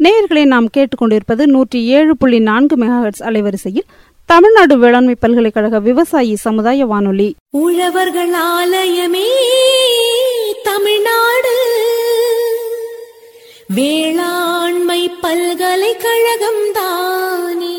நேயர்களை நாம் கேட்டுக்கொண்டிருப்பது நூற்றி ஏழு புள்ளி நான்கு மெகாஹெட்ஸ் அலைவரிசையில் தமிழ்நாடு வேளாண்மை பல்கலைக்கழக விவசாயி சமுதாய வானொலி உழவர்கள் ஆலயமே தமிழ்நாடு வேளாண்மை பல்கலைக்கழகம் தானே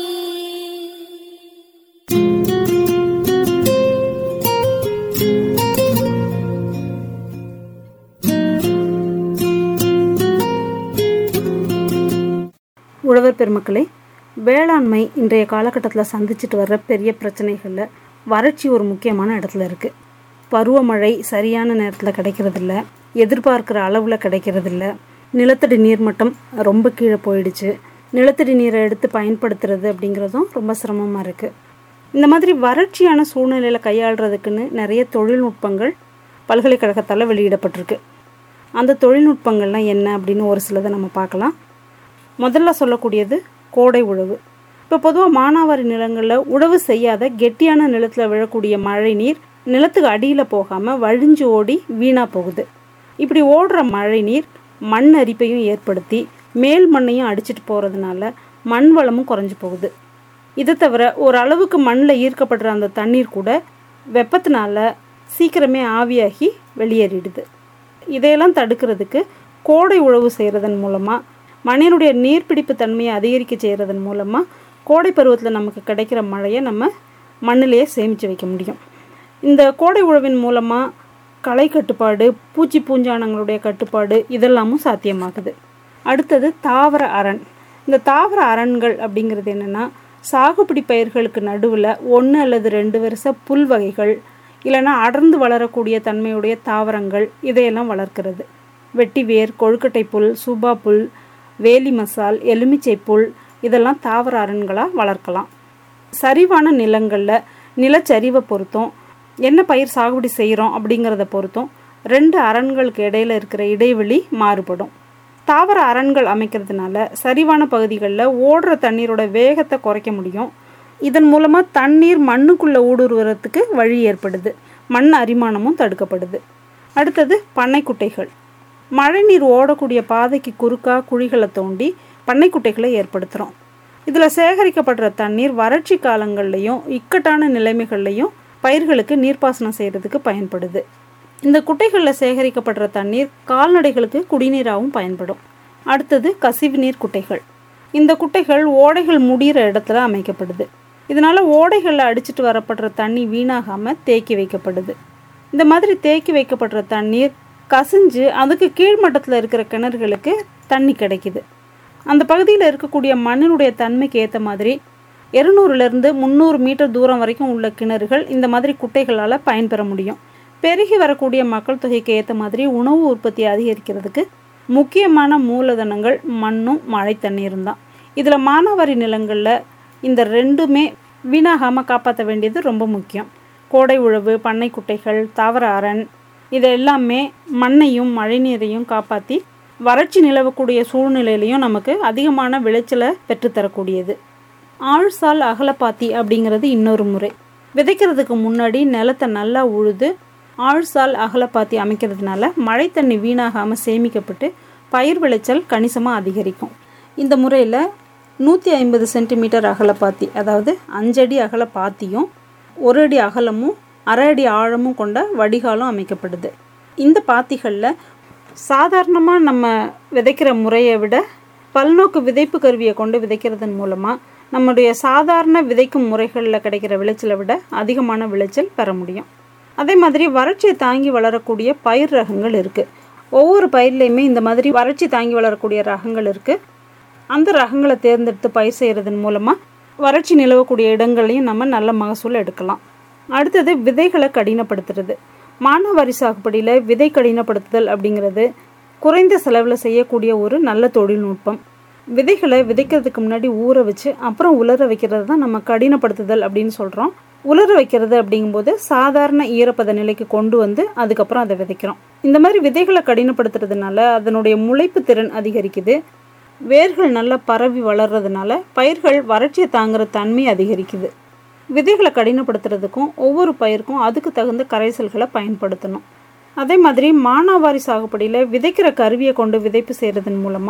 உழவர் பெருமக்களே வேளாண்மை இன்றைய காலகட்டத்தில் சந்திச்சுட்டு வர்ற பெரிய பிரச்சனைகளில் வறட்சி ஒரு முக்கியமான இடத்துல இருக்குது பருவமழை சரியான நேரத்தில் கிடைக்கிறதில்ல எதிர்பார்க்குற அளவில் கிடைக்கிறதில்ல நிலத்தடி நீர்மட்டம் ரொம்ப கீழே போயிடுச்சு நிலத்தடி நீரை எடுத்து பயன்படுத்துறது அப்படிங்கிறதும் ரொம்ப சிரமமாக இருக்குது இந்த மாதிரி வறட்சியான சூழ்நிலையில் கையாளுறதுக்குன்னு நிறைய தொழில்நுட்பங்கள் பல்கலைக்கழகத்தால் வெளியிடப்பட்டிருக்கு அந்த தொழில்நுட்பங்கள்லாம் என்ன அப்படின்னு ஒரு சிலதை நம்ம பார்க்கலாம் முதல்ல சொல்லக்கூடியது கோடை உழவு இப்போ பொதுவாக மானாவாரி நிலங்களில் உழவு செய்யாத கெட்டியான நிலத்தில் விழக்கூடிய மழை நீர் நிலத்துக்கு அடியில் போகாமல் வழிஞ்சு ஓடி வீணாக போகுது இப்படி ஓடுற மழை நீர் மண் அரிப்பையும் ஏற்படுத்தி மேல் மண்ணையும் அடிச்சிட்டு போகிறதுனால மண் வளமும் குறைஞ்சு போகுது இதை தவிர ஒரு அளவுக்கு மண்ணில் ஈர்க்கப்படுற அந்த தண்ணீர் கூட வெப்பத்தினால சீக்கிரமே ஆவியாகி வெளியேறிடுது இதையெல்லாம் தடுக்கிறதுக்கு கோடை உழவு செய்கிறதன் மூலமாக மண்ணினுடைய நீர்பிடிப்பு தன்மையை அதிகரிக்க செய்கிறதன் மூலமாக கோடை பருவத்தில் நமக்கு கிடைக்கிற மழையை நம்ம மண்ணிலேயே சேமித்து வைக்க முடியும் இந்த கோடை உழவின் மூலமாக களை கட்டுப்பாடு பூச்சி பூஞ்சானங்களுடைய கட்டுப்பாடு இதெல்லாமும் சாத்தியமாகுது அடுத்தது தாவர அரண் இந்த தாவர அரண்கள் அப்படிங்கிறது என்னென்னா சாகுபடி பயிர்களுக்கு நடுவில் ஒன்று அல்லது ரெண்டு வருஷ புல் வகைகள் இல்லைன்னா அடர்ந்து வளரக்கூடிய தன்மையுடைய தாவரங்கள் இதையெல்லாம் வளர்க்கிறது வெட்டி வேர் கொழுக்கட்டை புல் சூபா புல் வேலி மசால் எலுமிச்சை புல் இதெல்லாம் தாவர அரண்களாக வளர்க்கலாம் சரிவான நிலங்களில் நிலச்சரிவை பொறுத்தும் என்ன பயிர் சாகுபடி செய்கிறோம் அப்படிங்கிறத பொறுத்தும் ரெண்டு அரண்களுக்கு இடையில இருக்கிற இடைவெளி மாறுபடும் தாவர அரண்கள் அமைக்கிறதுனால சரிவான பகுதிகளில் ஓடுற தண்ணீரோட வேகத்தை குறைக்க முடியும் இதன் மூலமாக தண்ணீர் மண்ணுக்குள்ளே ஊடுருவறதுக்கு வழி ஏற்படுது மண் அரிமானமும் தடுக்கப்படுது அடுத்தது பண்ணைக்குட்டைகள் மழைநீர் ஓடக்கூடிய பாதைக்கு குறுக்கா குழிகளை தோண்டி பண்ணைக்குட்டைகளை ஏற்படுத்துகிறோம் இதில் சேகரிக்கப்படுற தண்ணீர் வறட்சி காலங்கள்லையும் இக்கட்டான நிலைமைகள்லையும் பயிர்களுக்கு நீர்ப்பாசனம் செய்கிறதுக்கு பயன்படுது இந்த குட்டைகளில் சேகரிக்கப்படுற தண்ணீர் கால்நடைகளுக்கு குடிநீராகவும் பயன்படும் அடுத்தது கசிவு நீர் குட்டைகள் இந்த குட்டைகள் ஓடைகள் முடிகிற இடத்துல அமைக்கப்படுது இதனால் ஓடைகளில் அடிச்சிட்டு வரப்படுற தண்ணி வீணாகாமல் தேக்கி வைக்கப்படுது இந்த மாதிரி தேக்கி வைக்கப்படுற தண்ணீர் கசிஞ்சு அதுக்கு கீழ்மட்டத்தில் இருக்கிற கிணறுகளுக்கு தண்ணி கிடைக்குது அந்த பகுதியில் இருக்கக்கூடிய மண்ணினுடைய தன்மைக்கு ஏற்ற மாதிரி இருநூறுலேருந்து முந்நூறு மீட்டர் தூரம் வரைக்கும் உள்ள கிணறுகள் இந்த மாதிரி குட்டைகளால் பயன்பெற முடியும் பெருகி வரக்கூடிய மக்கள் தொகைக்கு ஏற்ற மாதிரி உணவு உற்பத்தி அதிகரிக்கிறதுக்கு முக்கியமான மூலதனங்கள் மண்ணும் மழை தண்ணீரும் தான் இதில் மானாவாரி நிலங்களில் இந்த ரெண்டுமே வீணாகாமல் காப்பாற்ற வேண்டியது ரொம்ப முக்கியம் கோடை உழவு பண்ணை குட்டைகள் தாவர அரண் இது எல்லாமே மண்ணையும் மழைநீரையும் காப்பாற்றி வறட்சி நிலவக்கூடிய சூழ்நிலையிலையும் நமக்கு அதிகமான விளைச்சலை பெற்றுத்தரக்கூடியது ஆழ்சால் அகலப்பாத்தி அப்படிங்கிறது இன்னொரு முறை விதைக்கிறதுக்கு முன்னாடி நிலத்தை நல்லா உழுது ஆழ்சால் அகலப்பாத்தி அமைக்கிறதுனால மழை தண்ணி வீணாகாமல் சேமிக்கப்பட்டு பயிர் விளைச்சல் கணிசமாக அதிகரிக்கும் இந்த முறையில் நூற்றி ஐம்பது சென்டிமீட்டர் அகலப்பாத்தி அதாவது அஞ்சடி அகல பாத்தியும் ஒரு அடி அகலமும் அரை அடி ஆழமும் கொண்ட வடிகாலும் அமைக்கப்படுது இந்த பாத்திகளில் சாதாரணமாக நம்ம விதைக்கிற முறையை விட பல்நோக்கு விதைப்பு கருவியை கொண்டு விதைக்கிறதன் மூலமாக நம்முடைய சாதாரண விதைக்கும் முறைகளில் கிடைக்கிற விளைச்சலை விட அதிகமான விளைச்சல் பெற முடியும் அதே மாதிரி வறட்சியை தாங்கி வளரக்கூடிய பயிர் ரகங்கள் இருக்குது ஒவ்வொரு பயிர்லேயுமே இந்த மாதிரி வறட்சி தாங்கி வளரக்கூடிய ரகங்கள் இருக்குது அந்த ரகங்களை தேர்ந்தெடுத்து பயிர் செய்கிறதன் மூலமாக வறட்சி நிலவக்கூடிய இடங்களையும் நம்ம நல்ல மகசூல் எடுக்கலாம் அடுத்தது விதைகளை கடினப்படுத்துறது மானாவாரி சாகுபடியில் விதை கடினப்படுத்துதல் அப்படிங்கிறது குறைந்த செலவில் செய்யக்கூடிய ஒரு நல்ல தொழில்நுட்பம் விதைகளை விதைக்கிறதுக்கு முன்னாடி ஊற வச்சு அப்புறம் உலர வைக்கிறது தான் நம்ம கடினப்படுத்துதல் அப்படின்னு சொல்கிறோம் உலர வைக்கிறது அப்படிங்கும்போது சாதாரண ஈரப்பத நிலைக்கு கொண்டு வந்து அதுக்கப்புறம் அதை விதைக்கிறோம் இந்த மாதிரி விதைகளை கடினப்படுத்துறதுனால அதனுடைய முளைப்பு திறன் அதிகரிக்குது வேர்கள் நல்லா பரவி வளர்றதுனால பயிர்கள் வறட்சியை தாங்குற தன்மை அதிகரிக்குது விதைகளை கடினப்படுத்துறதுக்கும் ஒவ்வொரு பயிருக்கும் அதுக்கு தகுந்த கரைசல்களை பயன்படுத்தணும் அதே மாதிரி மானாவாரி சாகுபடியில் விதைக்கிற கருவியை கொண்டு விதைப்பு செய்கிறதன் மூலமாக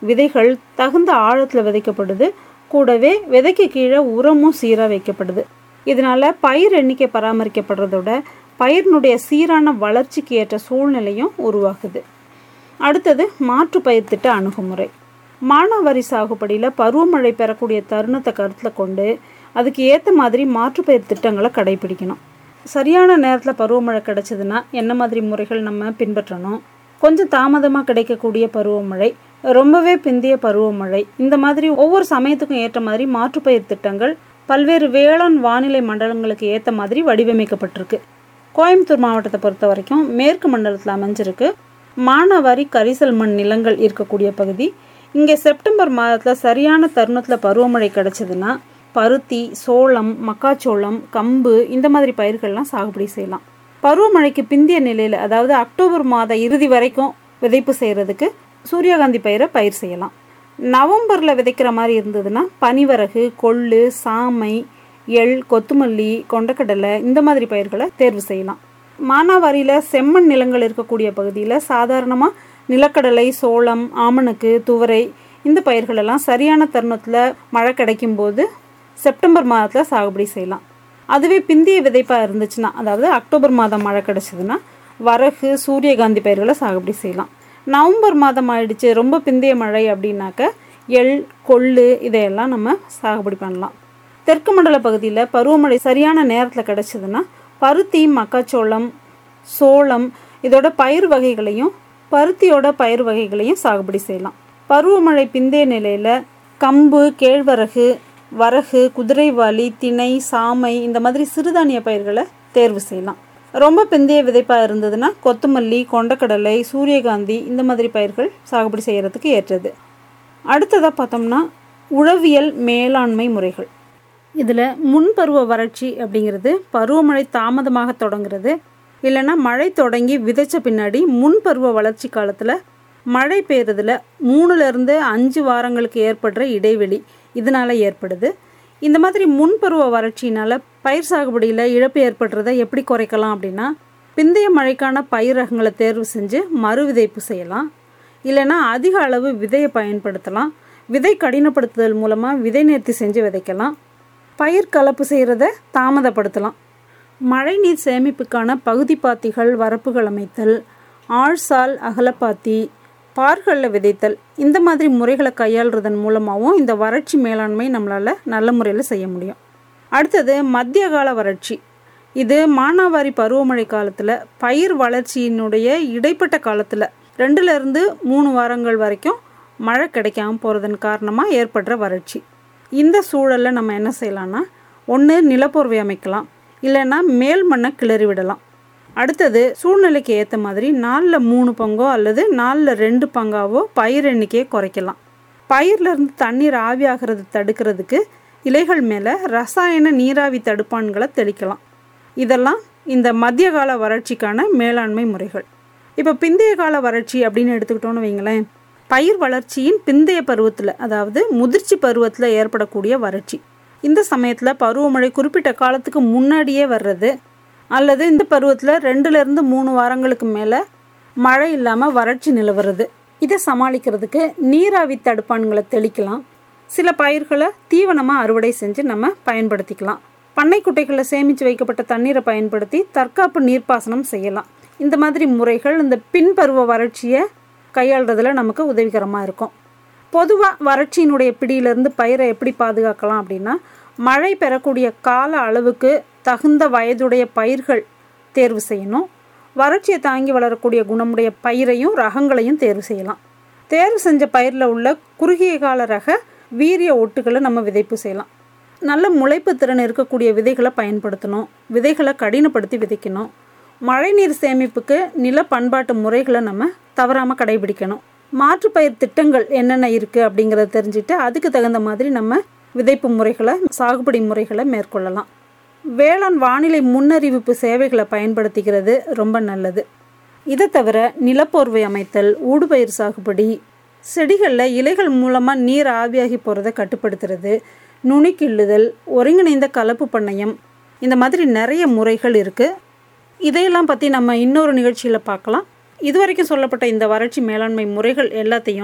விதைகள் தகுந்த ஆழத்தில் விதைக்கப்படுது கூடவே விதைக்கு கீழே உரமும் சீராக வைக்கப்படுது இதனால பயிர் எண்ணிக்கை பராமரிக்கப்படுறதோட பயிரினுடைய சீரான வளர்ச்சிக்கு ஏற்ற சூழ்நிலையும் உருவாகுது அடுத்தது மாற்று பயிர் திட்ட அணுகுமுறை மானாவாரி சாகுபடியில் பருவமழை பெறக்கூடிய தருணத்தை கருத்தில் கொண்டு அதுக்கு ஏற்ற மாதிரி மாற்று பயிர் திட்டங்களை கடைபிடிக்கணும் சரியான நேரத்தில் பருவமழை கிடைச்சதுன்னா என்ன மாதிரி முறைகள் நம்ம பின்பற்றணும் கொஞ்சம் தாமதமாக கிடைக்கக்கூடிய பருவமழை ரொம்பவே பிந்திய பருவமழை இந்த மாதிரி ஒவ்வொரு சமயத்துக்கும் ஏற்ற மாதிரி மாற்றுப்பயிர் திட்டங்கள் பல்வேறு வேளாண் வானிலை மண்டலங்களுக்கு ஏற்ற மாதிரி வடிவமைக்கப்பட்டிருக்கு கோயம்புத்தூர் மாவட்டத்தை பொறுத்த வரைக்கும் மேற்கு மண்டலத்தில் அமைஞ்சிருக்கு மானாவாரி கரிசல் மண் நிலங்கள் இருக்கக்கூடிய பகுதி இங்கே செப்டம்பர் மாதத்தில் சரியான தருணத்தில் பருவமழை கிடைச்சதுன்னா பருத்தி சோளம் மக்காச்சோளம் கம்பு இந்த மாதிரி பயிர்கள்லாம் சாகுபடி செய்யலாம் பருவமழைக்கு பிந்திய நிலையில் அதாவது அக்டோபர் மாத இறுதி வரைக்கும் விதைப்பு செய்கிறதுக்கு சூரியகாந்தி பயிரை பயிர் செய்யலாம் நவம்பரில் விதைக்கிற மாதிரி இருந்ததுன்னா பனிவரகு கொள்ளு சாமை எள் கொத்துமல்லி கொண்டக்கடலை இந்த மாதிரி பயிர்களை தேர்வு செய்யலாம் மானாவாரியில் செம்மண் நிலங்கள் இருக்கக்கூடிய பகுதியில் சாதாரணமாக நிலக்கடலை சோளம் ஆமணக்கு துவரை இந்த பயிர்களெல்லாம் சரியான தருணத்தில் மழை கிடைக்கும்போது செப்டம்பர் மாதத்தில் சாகுபடி செய்யலாம் அதுவே பிந்திய விதைப்பாக இருந்துச்சுன்னா அதாவது அக்டோபர் மாதம் மழை கிடச்சிதுன்னா வரகு சூரியகாந்தி பயிர்களை சாகுபடி செய்யலாம் நவம்பர் மாதம் ஆயிடுச்சு ரொம்ப பிந்திய மழை அப்படின்னாக்க எள் கொள்ளு இதையெல்லாம் நம்ம சாகுபடி பண்ணலாம் தெற்கு மண்டல பகுதியில் பருவமழை சரியான நேரத்தில் கிடச்சிதுன்னா பருத்தி மக்காச்சோளம் சோளம் இதோட பயிர் வகைகளையும் பருத்தியோட பயிர் வகைகளையும் சாகுபடி செய்யலாம் பருவமழை பிந்தைய நிலையில் கம்பு கேழ்வரகு வரகு குதிரைவாலி திணை சாமை இந்த மாதிரி சிறுதானிய பயிர்களை தேர்வு செய்யலாம் ரொம்ப பிந்தைய விதைப்பாக இருந்ததுன்னா கொத்தமல்லி கொண்டக்கடலை சூரியகாந்தி இந்த மாதிரி பயிர்கள் சாகுபடி செய்கிறதுக்கு ஏற்றது அடுத்ததாக பார்த்தோம்னா உழவியல் மேலாண்மை முறைகள் இதில் முன்பருவ வறட்சி அப்படிங்கிறது பருவமழை தாமதமாக தொடங்குறது இல்லைன்னா மழை தொடங்கி விதைச்ச பின்னாடி முன்பருவ வளர்ச்சி காலத்தில் மழை பெய்யறதுல மூணுலேருந்து அஞ்சு வாரங்களுக்கு ஏற்படுற இடைவெளி இதனால் ஏற்படுது இந்த மாதிரி முன்பருவ வறட்சியினால் பயிர் சாகுபடியில் இழப்பு ஏற்படுறதை எப்படி குறைக்கலாம் அப்படின்னா பிந்தைய மழைக்கான பயிர் ரகங்களை தேர்வு செஞ்சு மறு விதைப்பு செய்யலாம் இல்லைன்னா அதிக அளவு விதையை பயன்படுத்தலாம் விதை கடினப்படுத்துதல் மூலமாக விதை நேர்த்தி செஞ்சு விதைக்கலாம் பயிர் கலப்பு செய்கிறத தாமதப்படுத்தலாம் மழைநீர் சேமிப்புக்கான பகுதி பாத்திகள் வரப்புகள் அமைத்தல் ஆழ்சால் அகலப்பாத்தி பார்களில் விதைத்தல் இந்த மாதிரி முறைகளை கையாளுறதன் மூலமாகவும் இந்த வறட்சி மேலாண்மை நம்மளால் நல்ல முறையில் செய்ய முடியும் அடுத்தது மத்திய கால வறட்சி இது மானாவாரி பருவமழை காலத்தில் பயிர் வளர்ச்சியினுடைய இடைப்பட்ட காலத்தில் ரெண்டுலேருந்து மூணு வாரங்கள் வரைக்கும் மழை கிடைக்காம போகிறதன் காரணமாக ஏற்படுற வறட்சி இந்த சூழலில் நம்ம என்ன செய்யலாம்னா ஒன்று நிலப்போர்வை அமைக்கலாம் இல்லைன்னா மேல் மண்ணை கிளறி விடலாம் அடுத்தது சூழ்நிலைக்கு ஏற்ற மாதிரி நாலில் மூணு பங்கோ அல்லது நாலில் ரெண்டு பங்காவோ பயிர் எண்ணிக்கையை குறைக்கலாம் பயிர்லேருந்து தண்ணீர் ஆவியாகிறது தடுக்கிறதுக்கு இலைகள் மேலே ரசாயன நீராவி தடுப்பான்களை தெளிக்கலாம் இதெல்லாம் இந்த மத்திய கால வறட்சிக்கான மேலாண்மை முறைகள் இப்போ பிந்தைய கால வறட்சி அப்படின்னு எடுத்துக்கிட்டோன்னு வைங்களேன் பயிர் வளர்ச்சியின் பிந்தைய பருவத்தில் அதாவது முதிர்ச்சி பருவத்தில் ஏற்படக்கூடிய வறட்சி இந்த சமயத்தில் பருவமழை குறிப்பிட்ட காலத்துக்கு முன்னாடியே வர்றது அல்லது இந்த பருவத்தில் ரெண்டுலேருந்து மூணு வாரங்களுக்கு மேலே மழை இல்லாமல் வறட்சி நிலவுறது இதை சமாளிக்கிறதுக்கு நீராவி தடுப்பான்களை தெளிக்கலாம் சில பயிர்களை தீவனமாக அறுவடை செஞ்சு நம்ம பயன்படுத்திக்கலாம் பண்ணை குட்டைகளில் சேமித்து வைக்கப்பட்ட தண்ணீரை பயன்படுத்தி தற்காப்பு நீர்ப்பாசனம் செய்யலாம் இந்த மாதிரி முறைகள் இந்த பின்பருவ வறட்சியை கையாளுறதுல நமக்கு உதவிகரமாக இருக்கும் பொதுவாக வறட்சியினுடைய பிடியிலிருந்து பயிரை எப்படி பாதுகாக்கலாம் அப்படின்னா மழை பெறக்கூடிய கால அளவுக்கு தகுந்த வயதுடைய பயிர்கள் தேர்வு செய்யணும் வறட்சியை தாங்கி வளரக்கூடிய குணமுடைய பயிரையும் ரகங்களையும் தேர்வு செய்யலாம் தேர்வு செஞ்ச பயிரில் உள்ள குறுகிய கால ரக வீரிய ஒட்டுகளை நம்ம விதைப்பு செய்யலாம் நல்ல முளைப்பு திறன் இருக்கக்கூடிய விதைகளை பயன்படுத்தணும் விதைகளை கடினப்படுத்தி விதைக்கணும் மழைநீர் சேமிப்புக்கு நில பண்பாட்டு முறைகளை நம்ம தவறாமல் கடைபிடிக்கணும் மாற்றுப்பயிர் திட்டங்கள் என்னென்ன இருக்குது அப்படிங்கிறத தெரிஞ்சுட்டு அதுக்கு தகுந்த மாதிரி நம்ம விதைப்பு முறைகளை சாகுபடி முறைகளை மேற்கொள்ளலாம் வேளாண் வானிலை முன்னறிவிப்பு சேவைகளை பயன்படுத்திக்கிறது ரொம்ப நல்லது இதை தவிர நிலப்போர்வை அமைத்தல் ஊடுபயிர் சாகுபடி செடிகளில் இலைகள் மூலமாக நீர் ஆவியாகி போகிறத கட்டுப்படுத்துறது நுனி கிள்ளுதல் ஒருங்கிணைந்த கலப்பு பண்ணையம் இந்த மாதிரி நிறைய முறைகள் இருக்குது இதையெல்லாம் பற்றி நம்ம இன்னொரு நிகழ்ச்சியில் பார்க்கலாம் இதுவரைக்கும் சொல்லப்பட்ட இந்த வறட்சி மேலாண்மை முறைகள் எல்லாத்தையும்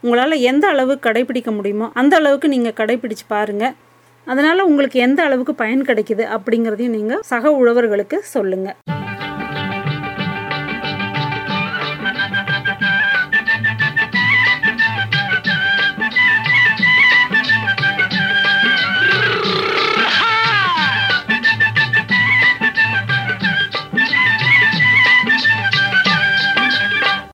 உங்களால் எந்த அளவு கடைபிடிக்க முடியுமோ அந்த அளவுக்கு நீங்கள் கடைபிடிச்சு பாருங்கள் அதனால் உங்களுக்கு எந்த அளவுக்கு பயன் கிடைக்குது அப்படிங்கிறதையும் நீங்கள் சக உழவர்களுக்கு சொல்லுங்கள்